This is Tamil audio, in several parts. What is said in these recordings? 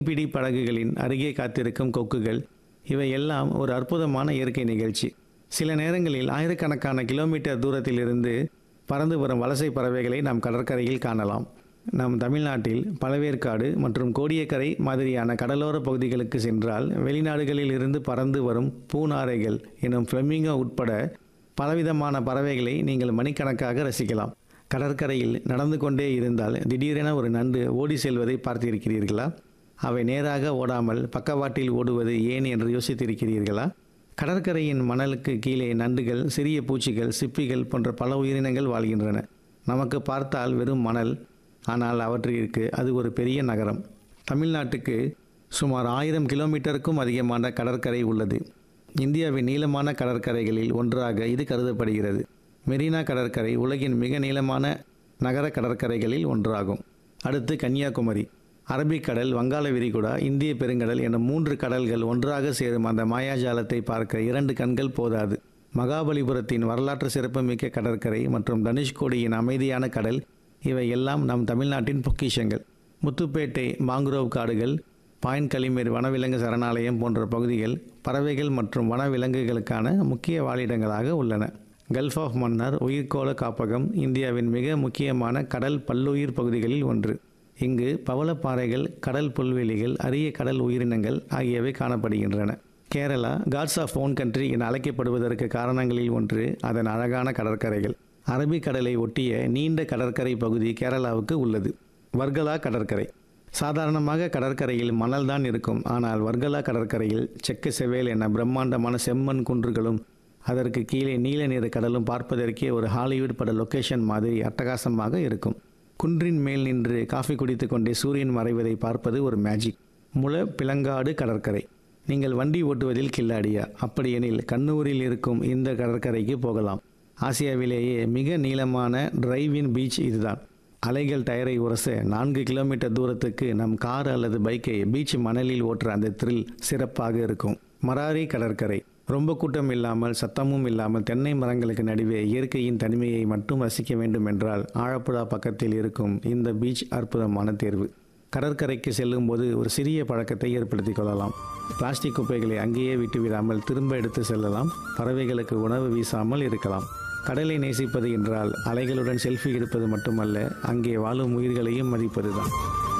பிடி படகுகளின் அருகே காத்திருக்கும் கொக்குகள் இவை எல்லாம் ஒரு அற்புதமான இயற்கை நிகழ்ச்சி சில நேரங்களில் ஆயிரக்கணக்கான கிலோமீட்டர் தூரத்திலிருந்து பறந்து வரும் வலசை பறவைகளை நாம் கடற்கரையில் காணலாம் நம் தமிழ்நாட்டில் பழவேற்காடு மற்றும் கோடியக்கரை மாதிரியான கடலோர பகுதிகளுக்கு சென்றால் வெளிநாடுகளில் இருந்து பறந்து வரும் பூநாரைகள் எனும் ஃப்ளெமிங்கோ உட்பட பலவிதமான பறவைகளை நீங்கள் மணிக்கணக்காக ரசிக்கலாம் கடற்கரையில் நடந்து கொண்டே இருந்தால் திடீரென ஒரு நண்டு ஓடி செல்வதை பார்த்திருக்கிறீர்களா அவை நேராக ஓடாமல் பக்கவாட்டில் ஓடுவது ஏன் என்று யோசித்திருக்கிறீர்களா கடற்கரையின் மணலுக்கு கீழே நண்டுகள் சிறிய பூச்சிகள் சிப்பிகள் போன்ற பல உயிரினங்கள் வாழ்கின்றன நமக்கு பார்த்தால் வெறும் மணல் ஆனால் அவற்றிற்கு அது ஒரு பெரிய நகரம் தமிழ்நாட்டுக்கு சுமார் ஆயிரம் கிலோமீட்டருக்கும் அதிகமான கடற்கரை உள்ளது இந்தியாவின் நீளமான கடற்கரைகளில் ஒன்றாக இது கருதப்படுகிறது மெரினா கடற்கரை உலகின் மிக நீளமான நகர கடற்கரைகளில் ஒன்றாகும் அடுத்து கன்னியாகுமரி அரபிக்கடல் வங்காள விரிகுடா இந்திய பெருங்கடல் என மூன்று கடல்கள் ஒன்றாக சேரும் அந்த மாயாஜாலத்தை பார்க்க இரண்டு கண்கள் போதாது மகாபலிபுரத்தின் வரலாற்று சிறப்புமிக்க கடற்கரை மற்றும் தனுஷ்கோடியின் அமைதியான கடல் இவை எல்லாம் நம் தமிழ்நாட்டின் பொக்கிஷங்கள் முத்துப்பேட்டை மாங்குரோவ் காடுகள் பாயிண்ட் களிமேர் வனவிலங்கு சரணாலயம் போன்ற பகுதிகள் பறவைகள் மற்றும் வனவிலங்குகளுக்கான முக்கிய வாழிடங்களாக உள்ளன கல்ஃப் ஆஃப் மன்னார் உயிர்க்கோள காப்பகம் இந்தியாவின் மிக முக்கியமான கடல் பல்லுயிர் பகுதிகளில் ஒன்று இங்கு பவளப்பாறைகள் கடல் புல்வெளிகள் அரிய கடல் உயிரினங்கள் ஆகியவை காணப்படுகின்றன Kerala gods of own country என அழைக்கப்படுவதற்கு காரணங்களில் ஒன்று அதன் அழகான கடற்கரைகள் அரபிக்கடலை ஒட்டிய நீண்ட கடற்கரை பகுதி கேரளாவுக்கு உள்ளது வர்கலா கடற்கரை சாதாரணமாக கடற்கரையில் மணல் தான் இருக்கும் ஆனால் வர்கலா கடற்கரையில் செக்க செவேல் என பிரம்மாண்டமான செம்மண் குன்றுகளும் அதற்கு கீழே நீல நிற கடலும் பார்ப்பதற்கே ஒரு ஹாலிவுட் பட லொகேஷன் மாதிரி அட்டகாசமாக இருக்கும் குன்றின் மேல் நின்று காஃபி குடித்து கொண்டே சூரியன் மறைவதை பார்ப்பது ஒரு மேஜிக் முள பிளங்காடு கடற்கரை நீங்கள் வண்டி ஓட்டுவதில் கில்லாடியா அப்படியெனில் கண்ணூரில் இருக்கும் இந்த கடற்கரைக்கு போகலாம் ஆசியாவிலேயே மிக நீளமான டிரைவ்-இன் பீச் இதுதான் அலைகள் டயரை உரச நான்கு கிலோமீட்டர் தூரத்துக்கு நம் கார் அல்லது பைக்கை பீச் மணலில் ஓட்டுற அந்த த்ரில் சிறப்பாக இருக்கும் மராரி கடற்கரை ரொம்ப கூட்டம் இல்லாமல் சத்தமும் இல்லாமல் தென்னை மரங்களுக்கு நடுவே இயற்கையின் தனிமையை மட்டும் ரசிக்க வேண்டும் என்றால் ஆழப்புழா பக்கத்தில் இருக்கும் இந்த பீச் அற்புதமான தேர்வு கடற்கரைக்கு செல்லும்போது ஒரு சிறிய பழக்கத்தை ஏற்படுத்திக் கொள்ளலாம் பிளாஸ்டிக் குப்பைகளை அங்கேயே விட்டுவிடாமல் திரும்ப எடுத்து செல்லலாம் பறவைகளுக்கு உணவு வீசாமல் இருக்கலாம் கடலை நேசிப்பது என்றால் அலைகளுடன் செல்ஃபி எடுப்பது மட்டுமல்ல அங்கே வாழும் உயிர்களையும் மதிப்பதுதான்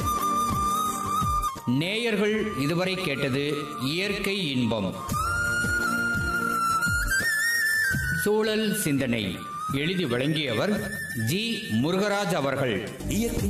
நேயர்கள் இதுவரை கேட்டது இயற்கை இன்பம் சூழல் சிந்தனை எழுதி வழங்கியவர் ஜி முருகராஜ் அவர்கள் இயற்கை